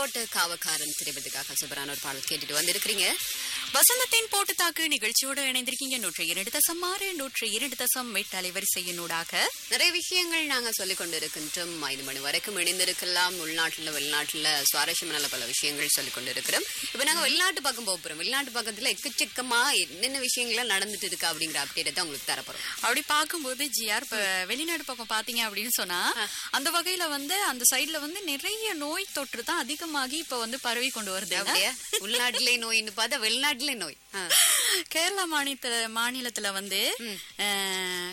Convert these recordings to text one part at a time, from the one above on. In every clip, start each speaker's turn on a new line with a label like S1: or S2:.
S1: தோட்ட காவக்காரன் திரைப்படத்துக்காக சூப்பரான ஒரு பாடல் கேட்டுட்டு வந்திருக்கிறீங்க
S2: வசந்தத்தின் போட்டு தாக்கு நிகழ்ச்சியோடு இணைந்திருக்கீங்க நூற்றி இரண்டு தசம் ஆறு நூற்றி இரண்டு தசம் எட்டு அலைவரிசையினூடாக
S1: நிறைய விஷயங்கள் நாங்க சொல்லிக் கொண்டிருக்கின்றோம் ஐந்து மணி வரைக்கும் இணைந்திருக்கலாம் உள்நாட்டுல வெளிநாட்டுல சுவாரஸ்யமான பல விஷயங்கள் சொல்லிக் கொண்டிருக்கிறோம் இப்ப நாங்க வெளிநாட்டு பக்கம் போக போறோம் வெளிநாட்டு பக்கத்துல எக்கச்சக்கமா என்னென்ன விஷயங்கள்லாம் நடந்துட்டு இருக்கு அப்படிங்கிற அப்டேட் தான் உங்களுக்கு தரப்போறோம்
S2: அப்படி பார்க்கும்போது ஜிஆர் இப்ப வெளிநாடு பக்கம் பாத்தீங்க அப்படின்னு சொன்னா அந்த வகையில வந்து அந்த சைடுல வந்து நிறைய நோய் தொற்று தான் அதிகமாகி இப்ப வந்து பரவி கொண்டு வருது
S1: அப்படியே உள்நாட்டிலே நோயின்னு பார்த்தா வெளிநாட்டிலே நோய் ஆ.
S2: கேரளா மாநிலத்துல மாநிலத்துல வந்து அஹ்,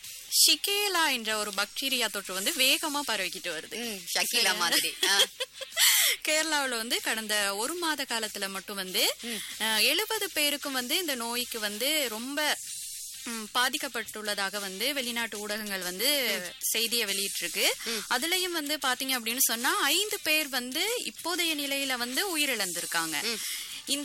S2: ஷிகேலா என்ற ஒரு பாக்டீரியா தொற்று வந்து வேகமா பரவிக்கிட்டு வருது
S1: ம், ஷக்கீலா மாதிரி ஆ.
S2: கேரளாவுல வந்து கடந்த ஒரு மாத காலத்துல மட்டும் வந்து எழுபது பேருக்கும் வந்து இந்த நோய்க்கு வந்து ரொம்ப ம், பாதிக்கப்பட்டுள்ளதாக வந்து வெளிநாட்டு ஊடகங்கள் வந்து செய்தியை வெளியிட்டிருக்கு அதுலயும் வந்து பாத்தீங்க அப்படின்னு சொன்னா ஐந்து பேர் வந்து இப்போதைய நிலையில வந்து உயிரிழந்திருக்காங்க இந்த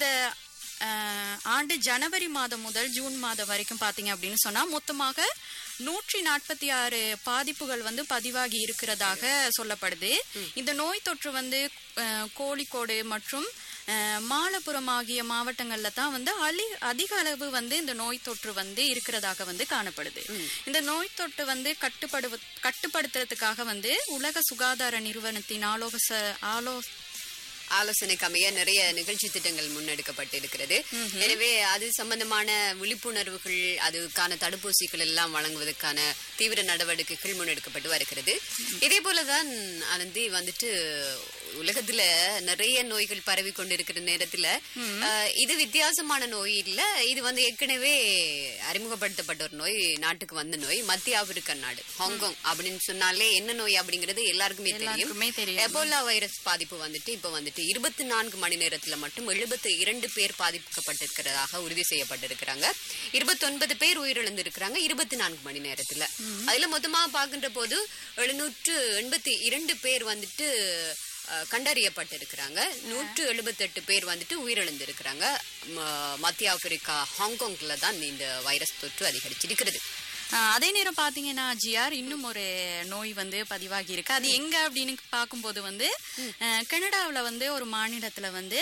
S2: அஹ், ஆண்டு ஜனவரி மாதம் முதல் ஜூன் மாதம் வரைக்கும் பாத்தீங்க அப்படின்னு சொன்னா மொத்தமாக நூற்றி நாற்பத்தி ஆறு பாதிப்புகள் வந்து பதிவாகி இருக்கிறதாக சொல்லப்படுது இந்த நோய் தொற்று வந்து அஹ், கோழிக்கோடு மற்றும் அஹ், மாலப்புரம் ஆகிய மாவட்டங்கள்ல தான் வந்து அலி அதிக அளவு வந்து இந்த நோய் தொற்று வந்து இருக்கிறதாக வந்து காணப்படுது இந்த நோய் தொற்று வந்து கட்டுப்படு கட்டுப்படுத்துறதுக்காக வந்து உலக சுகாதார நிறுவனத்தின் ஆலோச ஆலோ
S1: ஆலோசனைக்கு அமைய நிறைய நிகழ்ச்சி திட்டங்கள் முன்னெடுக்கப்பட்டு இருக்கிறது எனவே அது சம்பந்தமான விழிப்புணர்வுகள் அதுக்கான தடுப்பூசிகள் எல்லாம் வழங்குவதற்கான தீவிர நடவடிக்கைகள் முன்னெடுக்கப்பட்டு வருகிறது இதே போலதான் அனந்தி வந்துட்டு உலகத்துல நிறைய நோய்கள் பரவி கொண்டிருக்கிற நேரத்துல அஹ், இது வித்தியாசமான நோய் இல்ல இது வந்து ஏற்கனவே அறிமுகப்படுத்தப்பட்ட ஒரு நோய் நாட்டுக்கு வந்த நோய் மத்திய ஆப்பிரிக்க நாடு ஹாங்காங் அப்படின்னு சொன்னாலே என்ன நோய் அப்படிங்கிறது எல்லாருக்குமே தெரியும்
S2: எல்லாருக்குமே தெரியும்
S1: எபோலா வைரஸ் பாதிப்பு வந்துட்டு இப்ப வந்துட்டு இருபத்தி நான்கு மணி நேரத்துல மட்டும் எழுபத்தி இரண்டு பேர் பாதிக்கப்பட்டிருக்கிறதாக உறுதி செய்யப்பட்டிருக்கிறாங்க இருபத்தி ஒன்பது பேர் உயிரிழந்திருக்கிறாங்க இருபத்தி நான்கு மணி நேரத்துல அதுல மொத்தமா பார்க்கின்ற போது எழுநூற்று எண்பத்தி இரண்டு பேர் வந்துட்டு அஹ், கண்டறியப்பட்டிருக்கிறாங்க நூற்று எழுபத்தெட்டு பேர் வந்துட்டு உயிரிழந்திருக்கிறாங்க ம- மத்திய ஆப்பிரிக்கா ஹாங்காங்ல தான் இந்த வைரஸ் தொற்று அதிகரிச்சிருக்கிறது
S2: ஆஹ் அதே நேரம் பாத்தீங்கன்னா ஜிஆர் இன்னும் ஒரு நோய் வந்து பதிவாகி இருக்கு அது எங்க அப்படின்னு பார்க்கும்போது வந்து அஹ், கனடாவுல வந்து ஒரு மாநிலத்துல வந்து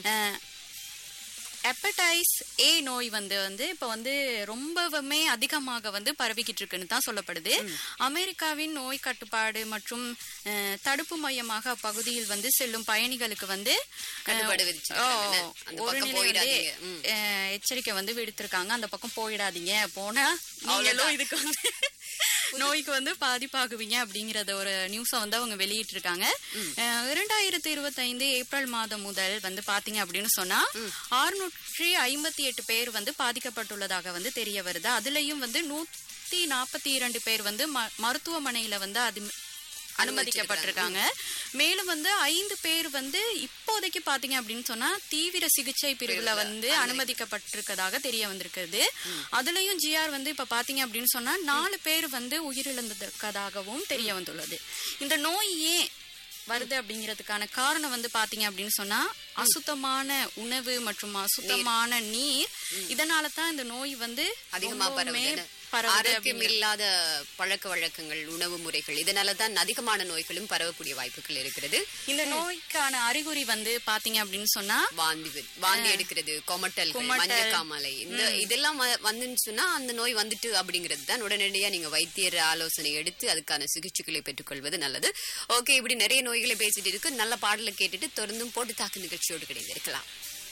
S2: ஹெப்படைஸ் ஏ நோய் வந்து வந்து இப்ப வந்து ரொம்பவுமே அதிகமாக வந்து பரவிக்கிட்டு இருக்குன்னு தான் சொல்லப்படுது அமெரிக்காவின் நோய் கட்டுப்பாடு மற்றும் அஹ், தடுப்பு மையமாக அப்பகுதியில் வந்து செல்லும் பயணிகளுக்கு வந்து அஹ்,
S1: கட்டுப்பாடு விதிச்சிருக்காங்க.
S2: ஓ,
S1: அந்த
S2: ஒரு
S1: பக்கம்
S2: நிலை வந்து,
S1: போயிடாதீங்க. ம்.
S2: அஹ், எச்சரிக்கை வந்து விடுத்திருக்காங்க அந்த பக்கம் போயிடாதீங்க போனா நீங்களும் இதுக்கு வந்து நோய்க்கு வந்து பாதிப்பாகுவீங்க அப்படிங்கறத ஒரு நியூஸ வந்து அவங்க வெளியிட்டு இருக்காங்க இரண்டாயிரத்தி இருபத்தி ஐந்து ஏப்ரல் மாதம் முதல் வந்து பாத்தீங்க அப்படின்னு சொன்னா ஆறுநூற்றி ஐம்பத்தி எட்டு பேர் வந்து பாதிக்கப்பட்டுள்ளதாக வந்து தெரிய வருது அதுலயும் வந்து நூத்தி நாற்பத்தி இரண்டு பேர் வந்து ம- மருத்துவமனையில வந்து அது அனுமதிக்கப்பட்டிருக்காங்க மேலும் வந்து ஐந்து பேர் வந்து இப்போதைக்கு பாத்தீங்க அப்படின்னு சொன்னா தீவிர சிகிச்சை பிரிவுல வந்து அனுமதிக்கப்பட்டிருக்கதாக தெரிய வந்திருக்கிறது அதுலயும் ஜிஆர் வந்து இப்ப பாத்தீங்க அப்படின்னு சொன்னா நாலு பேர் வந்து உயிரிழந்திருக்கதாகவும் தெரிய வந்துள்ளது இந்த நோய் ஏன் வருது அப்படிங்கிறதுக்கான காரணம் வந்து பாத்தீங்க அப்படின்னு சொன்னா அசுத்தமான உணவு மற்றும் அசுத்தமான நீர் இதனால தான் இந்த நோய் வந்து
S1: அதிகமா
S2: ரொம்பவுமே
S1: பரவுது
S2: பரவுது
S1: ஆரோக்கியம் இல்லாத பழக்க வழக்கங்கள் உணவு முறைகள் இதனால தான் அதிகமான நோய்களும் பரவக்கூடிய வாய்ப்புகள் இருக்கிறது
S2: இந்த நோய்க்கான அறிகுறி வந்து பாத்தீங்க அப்படின்னு சொன்னா
S1: வாந்தி வி- வாந்தி எடுக்கிறது கொமட்டல்கள் மஞ்சக்காமலை இந்த இதெல்லாம் வ- வந்துன்னு சொன்னா அந்த நோய் வந்துட்டு அப்படிங்கிறது தான் உடனடியா நீங்க வைத்தியர் ஆலோசனை எடுத்து அதுக்கான சிகிச்சைகளை பெற்றுக்கொள்வது நல்லது ஓகே இப்படி நிறைய நோய்களை பேசிட்டு இருக்கு நல்ல பாடலை கேட்டுட்டு தொடர்ந்தும் போட்டு தாக்கு நிகழ்ச்சியோடு கிடைந்திருக்கலாம்